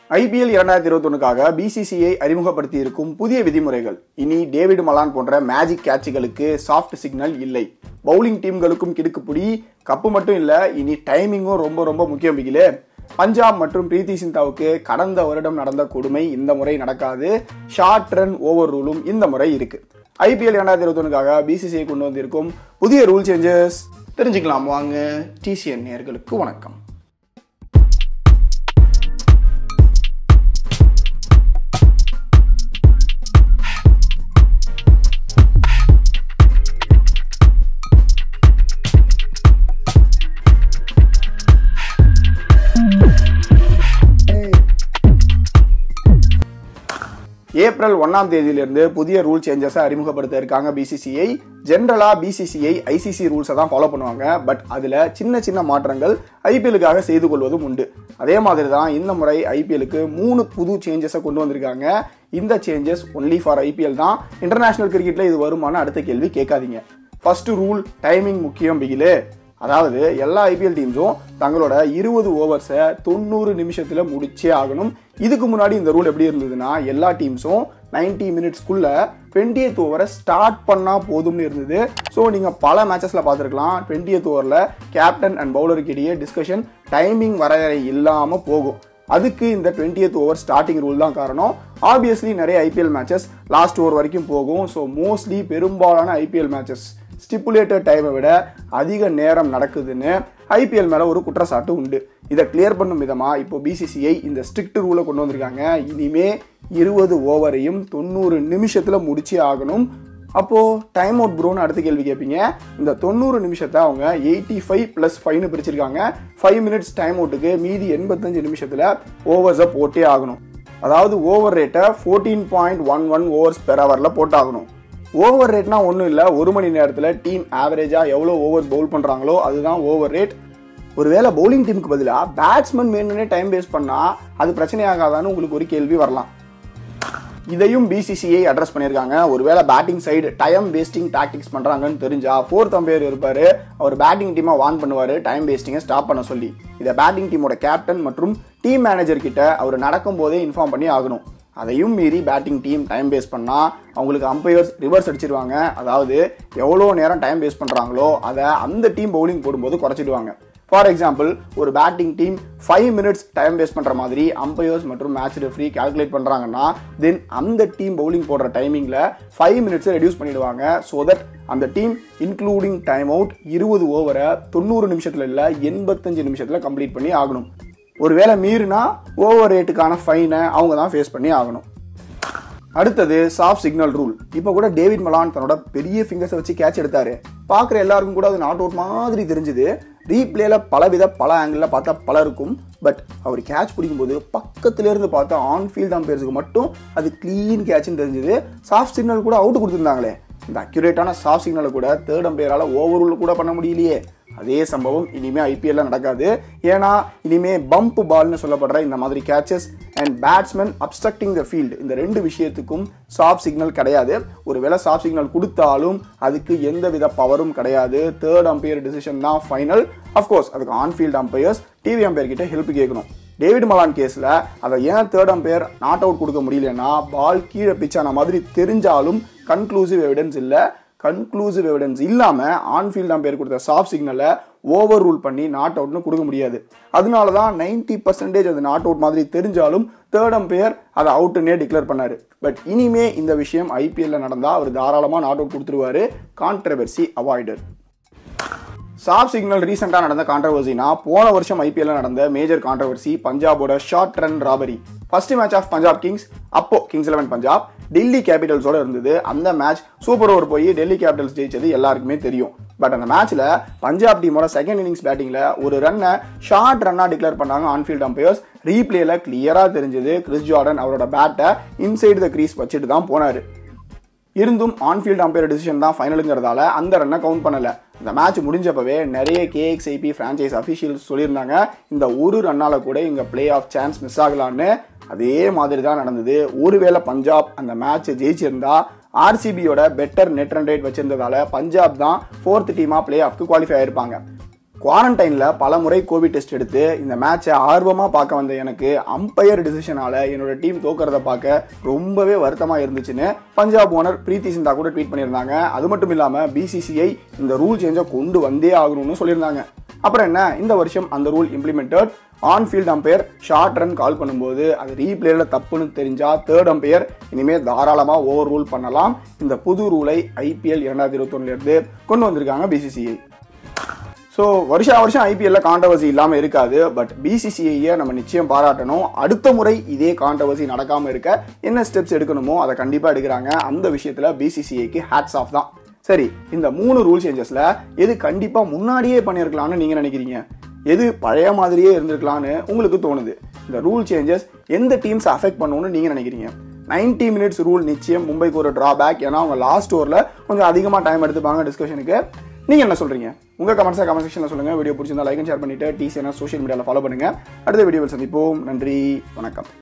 IPL இரண்டாயிரத்தி இருபத்தொன்னுக்காக BCCI அறிமுகப்படுத்தி இருக்கும் புதிய விதிமுறைகள் இனி டேவிட் மலான் போன்ற மேஜிக் கேட்சுகளுக்கு சாஃப்ட் சிக்னல் இல்லை பவுலிங் டீம்களுக்கும் கிடுக்குப்புடி கப்பு மட்டும் இல்ல இனி டைமிங்கும் ரொம்ப ரொம்ப முக்கியம் பிகிலே பஞ்சாப் மற்றும் பிரீத்தி சிந்தாவுக்கு கடந்த வருடம் நடந்த கொடுமை இந்த முறை நடக்காது ஷார்ட் ரன் ஓவர் ரூலும் இந்த முறை இருக்கு ஐபிஎல் இரண்டாயிரத்தி இருபத்தொன்னுக்காக பிசிசிஐ கொண்டு வந்திருக்கும் புதிய ரூல் சேஞ்சஸ் தெரிஞ்சுக்கலாம் வாங்க டிசிஎன் நேர்களுக்கு வணக்கம் ஏப்ரல் ஒன்னாம் தேதியிலிருந்து புதிய ரூல் சேஞ்சஸை அறிமுகப்படுத்த இருக்காங்க பிசிசிஐ ஜென்ரலா பிசிசிஐ ஐசிசி ரூல்ஸை தான் ஃபாலோ பண்ணுவாங்க பட் அதுல சின்ன சின்ன மாற்றங்கள் ஐபிஎலுக்காக செய்து கொள்வதும் உண்டு அதே மாதிரி தான் இந்த முறை ஐபிஎலுக்கு மூணு புது சேஞ்சஸை கொண்டு வந்திருக்காங்க இந்த சேஞ்சஸ் ஒன்லி ஃபார் ஐபிஎல் தான் இன்டர்நேஷனல் கிரிக்கெட்ல இது வருமான அடுத்த கேள்வி கேட்காதீங்க ஃபர்ஸ்ட் ரூல் டைமிங் முக்கியம் பிகிலே அதாவது எல்லா ஐபிஎல் டீம்ஸும் தங்களோட இருபது ஓவர்ஸை தொண்ணூறு நிமிஷத்துல முடிச்சே ஆகணும் இதுக்கு முன்னாடி இந்த ரூல் எப்படி இருந்ததுன்னா எல்லா டீம்ஸும் நைன்டி மினிட்ஸ்க்குள்ள டுவெண்ட்டியத் ஓவரை ஸ்டார்ட் பண்ணா போதும்னு இருந்தது ஸோ நீங்க பல மேட்சஸ்ல பார்த்துருக்கலாம் டுவெண்ட்டியத் ஓவரில் கேப்டன் அண்ட் பவுலருக்கு இடையே டிஸ்கஷன் டைமிங் வரையறை இல்லாம போகும் அதுக்கு இந்த டுவெண்ட்டியத் ஓவர் ஸ்டார்டிங் ரூல் தான் காரணம் ஆப்வியஸ்லி நிறைய ஐபிஎல் மேட்சஸ் லாஸ்ட் ஓவர் வரைக்கும் போகும் ஸோ மோஸ்ட்லி பெரும்பாலான ஐபிஎல் மேட்சஸ் ஸ்டிப்புலேட்டட் டைமை விட அதிக நேரம் நடக்குதுன்னு ஐபிஎல் மேலே ஒரு குற்றச்சாட்டு உண்டு இதை கிளியர் பண்ணும் விதமாக இப்போ பிசிசிஐ இந்த ஸ்ட்ரிக்ட் ரூலை கொண்டு வந்திருக்காங்க இனிமே இருபது ஓவரையும் தொண்ணூறு நிமிஷத்தில் முடிச்சே ஆகணும் அப்போது டைம் அவுட் ப்ரோன்னு அடுத்த கேள்வி கேட்பீங்க இந்த தொண்ணூறு நிமிஷத்தை அவங்க எயிட்டி ஃபைவ் ப்ளஸ் ஃபைவ்னு பிரிச்சிருக்காங்க ஃபைவ் மினிட்ஸ் டைம் அவுட்டுக்கு மீதி எண்பத்தஞ்சு நிமிஷத்தில் ஓவர்ஸை போட்டே ஆகணும் அதாவது ஓவர் ரேட்டை fourteen point one one overs per ஹவரில் போட்டாகணும் ஓவர் ரேட்னா ஒன்றும் இல்லை ஒரு மணி நேரத்தில் டீம் ஆவரேஜாக எவ்வளோ ஓவர்ஸ் பவுல் பண்ணுறாங்களோ அதுதான் ஓவர் ரேட் ஒருவேளை பவுலிங் டீமுக்கு பதிலாக பேட்ஸ்மேன் வேணும்னே டைம் வேஸ்ட் பண்ணால் அது பிரச்சனையாகாதான்னு உங்களுக்கு ஒரு கேள்வி வரலாம் இதையும் பிசிசிஐ அட்ரஸ் பண்ணியிருக்காங்க ஒருவேளை batting side time wasting tactics பண்ணுறாங்கன்னு தெரிஞ்சா ஃபோர்த் அம்பையர் இருப்பார் அவர் பேட்டிங் டீமை வான் பண்ணுவார் டைம் வேஸ்டிங்கை ஸ்டாப் பண்ண சொல்லி இதை பேட்டிங் டீமோட கேப்டன் மற்றும் டீம் மேனேஜர் கிட்ட அவர் நடக்கும் போதே இன்ஃபார்ம் பண்ணி ஆகணும் அதையும் மீறி பேட்டிங் டீம் டைம் வேஸ்ட் பண்ணால் அவங்களுக்கு அம்பையர்ஸ் ரிவர்ஸ் அடிச்சிருவாங்க அதாவது எவ்வளோ நேரம் டைம் வேஸ்ட் பண்ணுறாங்களோ அதை அந்த டீம் பவுலிங் போடும்போது குறைச்சிடுவாங்க ஃபார் எக்ஸாம்பிள் ஒரு batting team five minutes time waste பண்ணுற மாதிரி அம்பையர்ஸ் மற்றும் மேட்ச் ரெஃப்ரி கால்குலேட் பண்ணுறாங்கன்னா தென் அந்த டீம் பவுலிங் போடுற டைமிங்கில் ஃபைவ் மினிட்ஸை ரெடியூஸ் பண்ணிடுவாங்க ஸோ தட் அந்த டீம் இன்க்ளூடிங் டைம் அவுட் இருபது ஓவரை தொண்ணூறு நிமிஷத்தில் இல்லை எண்பத்தஞ்சு நிமிஷத்தில் கம்ப்ளீட் பண்ணி ஆகணும் ஒருவேளை மீறினா ஓவர் ரேட்டுக்கான ஃபைனை அவங்க தான் ஃபேஸ் பண்ணி ஆகணும் அடுத்தது சாஃப்ட் சிக்னல் ரூல் இப்போ கூட டேவிட் மலான் தன்னோட பெரிய ஃபிங்கர்ஸை வச்சு கேட்ச் எடுத்தாரு பார்க்குற எல்லாருக்கும் கூட அது நாட் அவுட் மாதிரி தெரிஞ்சுது ரீப்ளேல பலவித பல ஆங்கிளில் பார்த்தா பலருக்கும் பட் அவர் கேட்ச் பிடிக்கும்போது பக்கத்துல இருந்து பார்த்தா ஆன் ஃபீல்ட் அம்பையர்ஸுக்கு மட்டும் அது க்ளீன் கேட்ச்னு தெரிஞ்சுது சாஃப்ட் சிக்னல் கூட அவுட் கொடுத்துருந்தாங்களே இந்த அக்யூரேட்டான சாஃப்ட் சிக்னலை கூட தேர்ட் அம்பையரால் ஓவர் ரூல் கூட பண்ண முடியலையே அதே சம்பவம் இனிமே ஐபிஎல்ல நடக்காது ஏன்னா இனிமே பம்ப் பால்னு சொல்லப்படுற இந்த மாதிரி catches and batsman obstructing the field இந்த ரெண்டு விஷயத்துக்கும் சாஃப்ட் சிக்னல் கிடையாது ஒருவேளை சாஃப்ட் சிக்னல் கொடுத்தாலும் அதுக்கு எந்த வித பவரும் கிடையாது தேர்ட் அம்பையர் டிசிஷன் தான் ஃபைனல் அஃப்கோர்ஸ் அதுக்கு ஆன்ஃபீல்ட் அம்பையர்ஸ் டிவி அம்பையர் கிட்ட ஹெல்ப் கேட்கணும் டேவிட் மலான் கேஸில் அதை ஏன் தேர்ட் அம்பையர் நாட் அவுட் கொடுக்க முடியலன்னா பால் கீழே பிச்சான மாதிரி தெரிஞ்சாலும் கன்க்ளூசிவ் எவிடன்ஸ் இல்லை கன்க்ளூசிவ் எவிடன்ஸ் இல்லாமல் ஆன்ஃபீல்ட் அம்பையர் கொடுத்த சாஃப்ட் சிக்னலை ஓவர் ரூல் பண்ணி நாட் அவுட்னு கொடுக்க முடியாது அதனால தான் நைன்டி பர்சன்டேஜ் அது நாட் அவுட் மாதிரி தெரிஞ்சாலும் தேர்ட் அம்பையர் அதை அவுட்டுன்னே டிக்ளேர் பண்ணாரு பட் இனிமே இந்த விஷயம் ஐபிஎல்ல நடந்தால் அவர் தாராளமாக நாட் அவுட் கொடுத்துருவாரு கான்ட்ரவர்சி அவாய்டர் சாஃப்ட் சிக்னல் ரீசெண்டாக நடந்த கான்ட்ரவர்சினா போன வருஷம் ஐபிஎல்ல நடந்த மேஜர் கான்ட்ரவர்சி பஞ்சாபோட short run robbery first match of Punjab Kings அப்போ கிங்ஸ் லெவன் பஞ்சாப் டெல்லி கேபிட்டல்ஸோட இருந்தது அந்த மேட்ச் சூப்பர் ஓவர் போய் டெல்லி கேபிட்டல்ஸ் ஜெயிச்சது எல்லாருக்குமே தெரியும் பட் அந்த மேட்ச்ல பஞ்சாப் டீமோட செகண்ட் இன்னிங்ஸ் பேட்டிங்ல ஒரு ரன்னை ஷார்ட் ரன்னா டிக்ளேர் பண்ணாங்க ஆன்ஃபீல்ட் அம்பையர்ஸ் ரீப்ளேல கிளியரா தெரிஞ்சது கிறிஸ் ஜார்டன் அவரோட பேட்டை இன்சைடு த கிரீஸ் வச்சுட்டு தான் போனாரு இருந்தும் ஆன்ஃபீல்ட் அம்பையர் டிசிஷன் தான் ஃபைனலுங்கிறதால அந்த ரன்னை கவுண்ட் பண்ணல இந்த மேட்ச் முடிஞ்சப்பவே நிறைய கேஎக்ஸ்ஐபி ஃப்ரான்ச்சைஸ் அஃபிஷியல்ஸ் சொல்லியிருந்தாங்க இந்த ஒரு ரன்னால கூட இங்க பிளே ஆஃப் சான்ஸ் மிஸ் ஆகலான்னு அதே மாதிரி தான் நடந்தது ஒருவேளை பஞ்சாப் அந்த மேட்ச் ஜெயிச்சிருந்தா ஆர்சிபியோட பெட்டர் நெட் ரன் ரேட் வச்சிருந்ததால பஞ்சாப் தான் ஃபோர்த் டீமா பிளே ஆஃப்க்கு குவாலிஃபை ஆயிருப்பாங்க குவாரண்டைனில் பல முறை கோவிட் டெஸ்ட் எடுத்து இந்த மேட்சை ஆர்வமாக பார்க்க வந்த எனக்கு அம்பையர் டிசிஷனால என்னோட டீம் தோக்கிறத பார்க்க ரொம்பவே வருத்தமாக இருந்துச்சுன்னு பஞ்சாப் ஓனர் பிரீத்தி சிந்தா கூட ட்வீட் பண்ணியிருந்தாங்க அது மட்டும் இல்லாமல் பிசிசிஐ இந்த ரூல் சேஞ்சை கொண்டு வந்தே ஆகணும்னு சொல்லியிருந்தாங்க அப்புறம் என்ன இந்த வருஷம் அந்த rule implemented on field umpire short run call பண்ணும்போது அது ரீப்ளேல தப்புன்னு தெரிஞ்சா தேர்ட் அம்பையர் இனிமேல் தாராளமாக ஓவர் ரூல் பண்ணலாம் இந்த புது ரூலை ஐபிஎல் இரண்டாயிரத்தி இருபத்தொன்னுலேருந்து கொண்டு வந்திருக்காங்க பிசிசிஐ ஸோ வருஷா வருஷம் ஐபிஎல்ல கான்ட்ரவர்சி இல்லாமல் இருக்காது பட் பிசிசிஐயை நம்ம நிச்சயம் பாராட்டணும் அடுத்த முறை இதே கான்ட்ரவர்சி நடக்காமல் இருக்க என்ன ஸ்டெப்ஸ் எடுக்கணுமோ அதை கண்டிப்பாக எடுக்கிறாங்க அந்த விஷயத்தில் பிசிசிஐக்கு ஹேட்ஸ் ஆஃப் தான் சரி இந்த மூணு ரூல் சேஞ்சஸில் எது கண்டிப்பாக முன்னாடியே பண்ணியிருக்கலாம்னு நீங்கள் நினைக்கிறீங்க எது பழைய மாதிரியே இருந்திருக்கலாம்னு உங்களுக்கு தோணுது இந்த ரூல் சேஞ்சஸ் எந்த டீம்ஸ் அஃபெக்ட் பண்ணுன்னு நீங்கள் நினைக்கிறீங்க 90 மினிட்ஸ் ரூல் நிச்சயம் மும்பைக்கு ஒரு ட்ராபேக் ஏன்னா அவங்க லாஸ்ட் ஓவரில் கொஞ்சம் அதிகமாக டைம் எடுத்துப்பாங்க டிஸ்கஷனுக்கு நீங்கள் என்ன சொல்கிறீங்க உங்கள் கமெண்ட்ஸை கமெண்ட் செக்ஷனில் சொல்லுங்கள் வீடியோ பிடிச்சிருந்தா லைக் அண்ட் ஷேர் பண்ணிவிட்டு டிசிஎன்எஸ் சோஷியல் மீடியாவில் ஃபாலோ பண்ணுங்கள் அடுத்த வீடியோவில் சந்திப்போம் நன்றி வணக்கம்